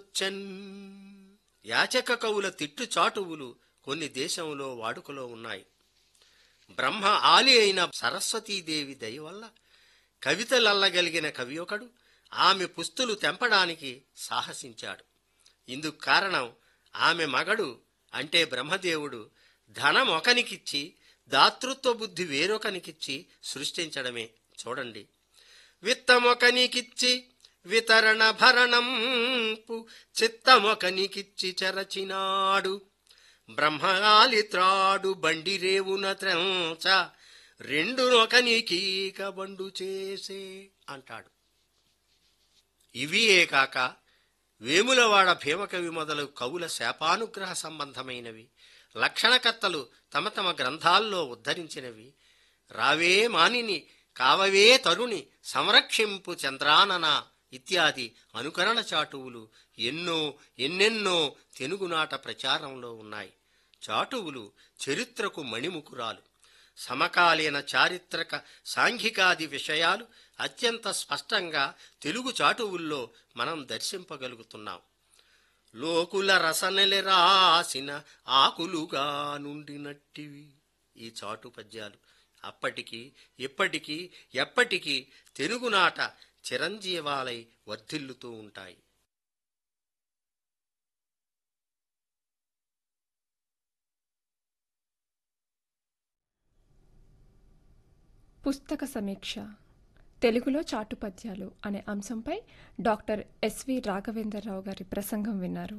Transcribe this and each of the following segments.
వచ్చన్ యాచక కవుల తిట్టు చాటువులు కొన్ని దేశంలో వాడుకలో ఉన్నాయి బ్రహ్మ ఆలి అయిన సరస్వతీదేవి దయ వల్ల కవితలల్లగలిగిన కవి ఒకడు ఆమె పుస్తులు తెంపడానికి సాహసించాడు ఇందుకు కారణం ఆమె మగడు అంటే బ్రహ్మదేవుడు ధనం ఒకనికిచ్చి దాతృత్వ బుద్ధి వేరొకనికిచ్చి సృష్టించడమే చూడండి విత్తమొకనికిచ్చి వితరణ భరణంపు చిత్తమొకనికిచ్చి చెరచినాడు బ్రహ్మగాలిత్రాడు బండి రేవున త్రంచ రెండునొకనికీక బండు చేసే అంటాడు ఇవియే కాక వేములవాడ భీమకవి మొదలు కవుల శాపానుగ్రహ సంబంధమైనవి లక్షణకర్తలు తమ తమ గ్రంథాల్లో ఉద్ధరించినవి రావే మానిని కావవే తరుణి సంరక్షింపు చంద్రానన ఇత్యాది అనుకరణ చాటువులు ఎన్నో ఎన్నెన్నో తెలుగునాట ప్రచారంలో ఉన్నాయి చాటువులు చరిత్రకు మణిముకురాలు సమకాలీన చారిత్రక సాంఘికాది విషయాలు అత్యంత స్పష్టంగా తెలుగు చాటువుల్లో మనం దర్శింపగలుగుతున్నాం లోకుల రసనెలె రాసిన ఆకులుగా నుండినట్టివి ఈ చాటు పద్యాలు అప్పటికి ఇప్పటికీ ఎప్పటికీ తెలుగునాట చిరంజీవాలై వర్ధిల్లుతూ ఉంటాయి పుస్తక సమీక్ష తెలుగులో చాటు పద్యాలు అనే అంశంపై డాక్టర్ ఎస్వి రాఘవేంద్రరావు గారి ప్రసంగం విన్నారు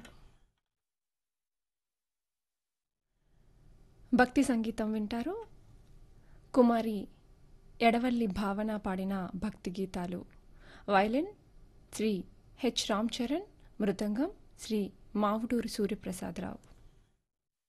భక్తి సంగీతం వింటారు కుమారి ఎడవల్లి భావన పాడిన భక్తి గీతాలు వైలిన్ శ్రీ హెచ్ రామ్ చరణ్ మృదంగం శ్రీ మావుడూరి సూర్యప్రసాదరావు